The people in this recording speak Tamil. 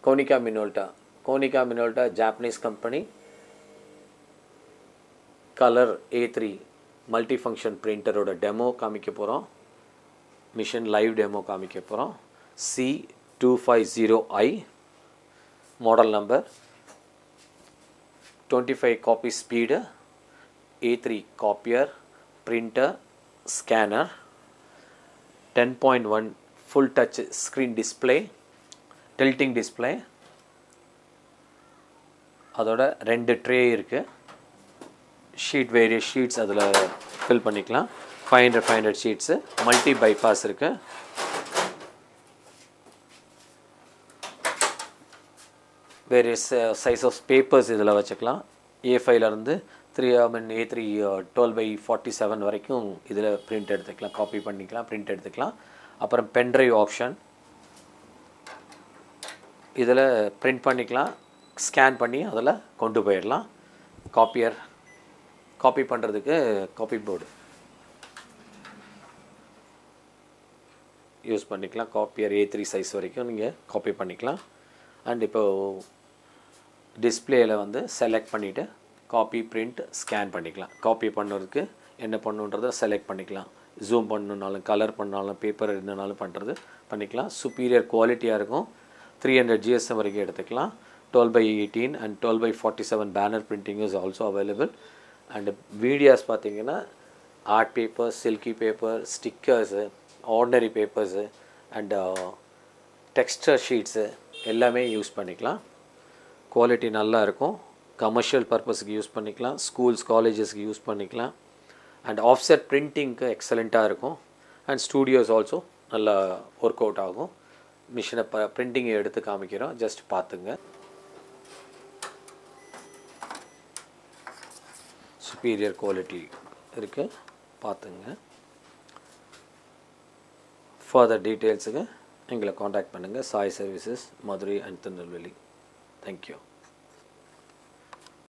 கோனிகா Minolta Konica Minolta Japanese company colour A three multi function பிரிண்டரோட டெமோ காமிக்க போகிறோம் மிஷின் லைவ் டெமோ காமிக்க போகிறோம் C two five zero I model number twenty five copy speed A three copier printer scanner ten point one full touch screen display tilting display அதோட ரெண்டு ட்ரே இருக்குது ஷீட் வேரியஸ் ஷீட்ஸ் அதில் ஃபில் பண்ணிக்கலாம் five hundred five hundred sheets multi bypass இருக்குது வேரியஸ் சைஸ் ஆஃப் பேப்பர்ஸ் இதில் வச்சுக்கலாம் ஏ ஃபைவ்லேருந்து three I mean A three twelve by forty seven வரைக்கும் இதில் பிரிண்ட் எடுத்துக்கலாம் காப்பி பண்ணிக்கலாம் பிரிண்ட் எடுத்துக்கலாம் அப்புறம் பென்ட்ரைவ் ஆப்ஷன் இதில் பிரிண்ட் பண்ணிக்கலாம் ஸ்கேன் பண்ணி அதில் கொண்டு போயிடலாம் காப்பியர் காப்பி பண்ணுறதுக்கு காப்பி போர்டு யூஸ் பண்ணிக்கலாம் காப்பியர் ஏ த்ரீ சைஸ் வரைக்கும் நீங்கள் காப்பி பண்ணிக்கலாம் அண்ட் இப்போது டிஸ்பிளேயில் வந்து செலக்ட் பண்ணிவிட்டு காப்பி பிரிண்ட் ஸ்கேன் பண்ணிக்கலாம் காப்பி பண்ணுறதுக்கு என்ன பண்ணுன்றதை செலக்ட் பண்ணிக்கலாம் ஜூம் பண்ணணுனாலும் கலர் பண்ணாலும் பேப்பர் என்னனாலும் பண்ணுறது பண்ணிக்கலாம் சுப்பீரியர் குவாலிட்டியாக இருக்கும் த்ரீ ஹண்ட்ரட் ஜிஎஸ்எம் வரைக்கும் எடுத்துக்கலாம் twelve by eighteen and twelve by forty seven banner printing is also available and medias பார்த்தீங்கன்னா art paper silky paper stickers ordinary papers and texture sheets எல்லாமே யூஸ் பண்ணிக்கலாம் குவாலிட்டி நல்லா இருக்கும் கமர்ஷியல் பர்பஸ்க்கு யூஸ் பண்ணிக்கலாம் ஸ்கூல்ஸ் காலேஜஸ்க்கு யூஸ் பண்ணிக்கலாம் அண்ட் ஆஃப்செட் பிரிண்டிங்க்கு எக்ஸலண்ட்டாக இருக்கும் அண்ட் ஸ்டூடியோஸ் ஆல்சோ நல்லா ஒர்க் அவுட் ஆகும் மிஷினை ப பிரிண்டிங்கை எடுத்து காமிக்கிறோம் ஜஸ்ட் பார்த்துங்க சுப்பீரியர் குவாலிட்டி இருக்குது பார்த்துங்க ஃபர்தர் டீட்டெயில்ஸுக்கு எங்களை காண்டாக்ட் பண்ணுங்கள் Sai services Madurai and Tirunelveli thank you